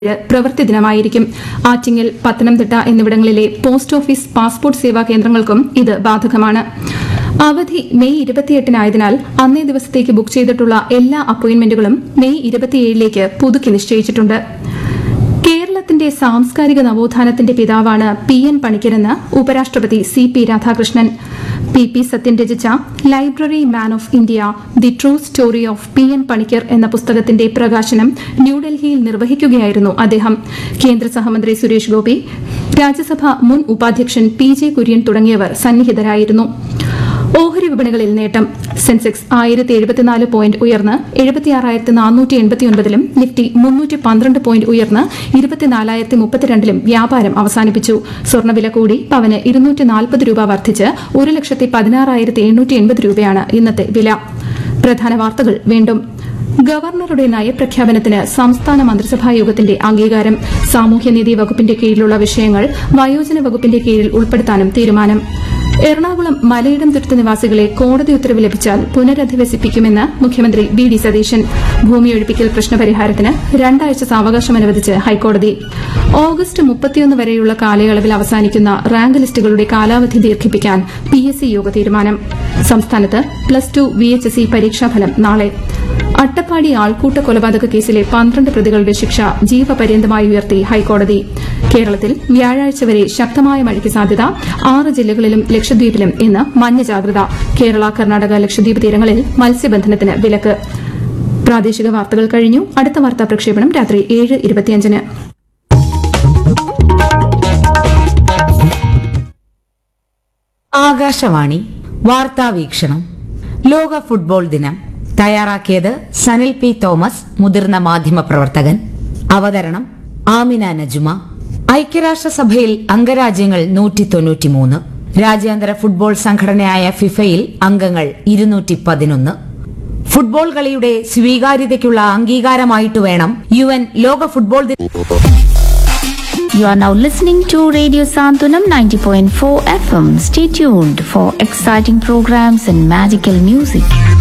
പ്രവൃത്തി ദിനമായിരിക്കും ആറ്റിങ്ങൽ പത്തനംതിട്ട എന്നിവിടങ്ങളിലെ post office passport Seva കേന്ദ്രങ്ങൾക്കും ഇത് ബാധകമാണ് അവധി മെയ് ഇരുപത്തിയെട്ടിനായതിനാൽ അന്നേ ദിവസത്തേക്ക് ബുക്ക് ചെയ്തിട്ടുള്ള എല്ലാ അപ്പോയിന്റ്മെന്റുകളും മെയ് ഇരുപത്തിയേഴിലേക്ക് പുതുക്കി നിശ്ചയിച്ചിട്ടുണ്ട് കേരളത്തിന്റെ സാംസ്കാരിക നവോത്ഥാനത്തിന്റെ പിതാവാണ് പി എൻ പണിക്കരെന്ന് ഉപരാഷ്ട്രപതി C P Radhakrishnan P P Sathyan രചിച്ച library man of India the true story of P N Panicker എന്ന പുസ്തകത്തിന്റെ പ്രകാശനം ന്യൂഡൽഹിയിൽ നിർവഹിക്കുകയായിരുന്നു അദ്ദേഹം കേന്ദ്ര സഹമന്ത്രി സുരേഷ് ഗോപി രാജ്യസഭ മുൻ ഉപാധ്യക്ഷൻ പി ജെ കുര്യൻ തുടങ്ങിയവർ സന്നിഹിതരായിരുന്നു ഓഹരി വിപണികളിൽ നേട്ടം സെൻസെക്സ് ആയിരത്തി എഴുപത്തിനാല് പോയിന്റ് ഉയർന്ന് എഴുപത്തിയാറായിരത്തി നാനൂറ്റി എൺപത്തിയൊൻപതിലും നിഫ്റ്റി മുന്നൂറ്റി പന്ത്രണ്ട് പോയിന്റ് ഉയർന്ന് ഇരുപത്തിനാലായിരത്തി മുപ്പത്തിരണ്ടിലും വ്യാപാരം അവസാനിപ്പിച്ചു സ്വർണ്ണവില കൂടി പവന് ഇരുന്നൂറ്റി നാൽപ്പത് രൂപ വർദ്ധിച്ച് ഒരു ലക്ഷത്തി പതിനാറായിരത്തി എണ്ണൂറ്റി എൺപത് രൂപയാണ് ഇന്നത്തെ വില പ്രധാന വാർത്തകൾ വീണ്ടും ഗവർണറുടെ നയപ്രഖ്യാപനത്തിന് സംസ്ഥാന മന്ത്രിസഭാ യോഗത്തിന്റെ അംഗീകാരം സാമൂഹ്യനീതി വകുപ്പിന്റെ കീഴിലുള്ള വിഷയങ്ങൾ വയോജന വകുപ്പിന്റെ കീഴിൽ ഉൾപ്പെടുത്താനും തീരുമാനം എറണാകുളം മലയിടം തുരുത്ത് നിവാസികളെ കോടതി ഉത്തരവ് ലഭിച്ചാൽ പുനരധിവസിപ്പിക്കുമെന്ന് മുഖ്യമന്ത്രി വി ഡി സതീശൻ ഭൂമിയൊഴിപ്പിക്കൽ പ്രശ്നപരിഹാരത്തിന് രണ്ടാഴ്ച സാവകാശം അനുവദിച്ച് ഹൈക്കോടതി ഓഗസ്റ്റ് മുപ്പത്തിയൊന്ന് വരെയുള്ള കാലയളവിൽ അവസാനിക്കുന്ന റാങ്ക് ലിസ്റ്റുകളുടെ കാലാവധി ദീർഘിപ്പിക്കാൻ പി എസ് സി യോഗ തീരുമാനം സംസ്ഥാനത്ത് plus two V H S E പരീക്ഷാഫലം നാളെ അട്ടപ്പാടി ആൾക്കൂട്ട കൊലപാതക കേസിലെ പന്ത്രണ്ട് പ്രതികളുടെ ശിക്ഷ ജീവപര്യന്തമായി ഉയർത്തി ഹൈക്കോടതി കേരളത്തിൽ വ്യാഴാഴ്ച വരെ ശക്തമായ മഴയ്ക്ക് സാധ്യത ആറ് ജില്ലകളിലും ലക്ഷദ്വീപിലും ഇന്ന് മഞ്ഞ ജാഗ്രത കേരള കർണാടക ലക്ഷദ്വീപ് തീരങ്ങളിൽ മത്സ്യബന്ധനത്തിന് വിലക്ക് പ്രാദേശിക വാർത്തകൾ കഴിഞ്ഞു അടുത്ത വാർത്താ പ്രക്ഷേപണം രാത്രി ഏഴ് ഇരുപത്തിയഞ്ചിന് ആകാശവാണി വാർത്താ വീക്ഷണം ലോക ഫുട്ബോൾ ദിനം തയ്യാറാക്കിയത് സനിൽ പി തോമസ് മുതിർന്ന മാധ്യമപ്രവർത്തകൻ അവതരണം ആമിന നജുമ ഐക്യരാഷ്ട്രസഭയിൽ അംഗരാജ്യങ്ങൾ നൂറ്റി തൊണ്ണൂറ്റിമൂന്ന് രാജ്യാന്തര ഫുട്ബോൾ സംഘടനയായ ഫിഫയിൽ അംഗങ്ങൾ ഇരുന്നൂറ്റി പതിനൊന്ന് ഫുട്ബോൾ കളിയുടെ സ്വീകാര്യതയ്ക്കുള്ള അംഗീകാരമായിട്ട് വേണം യു എൻ ലോക ഫുട്ബോൾ ദിനം You are now listening to Radio Santunam 90.4 FM. Stay tuned for exciting programs and magical music.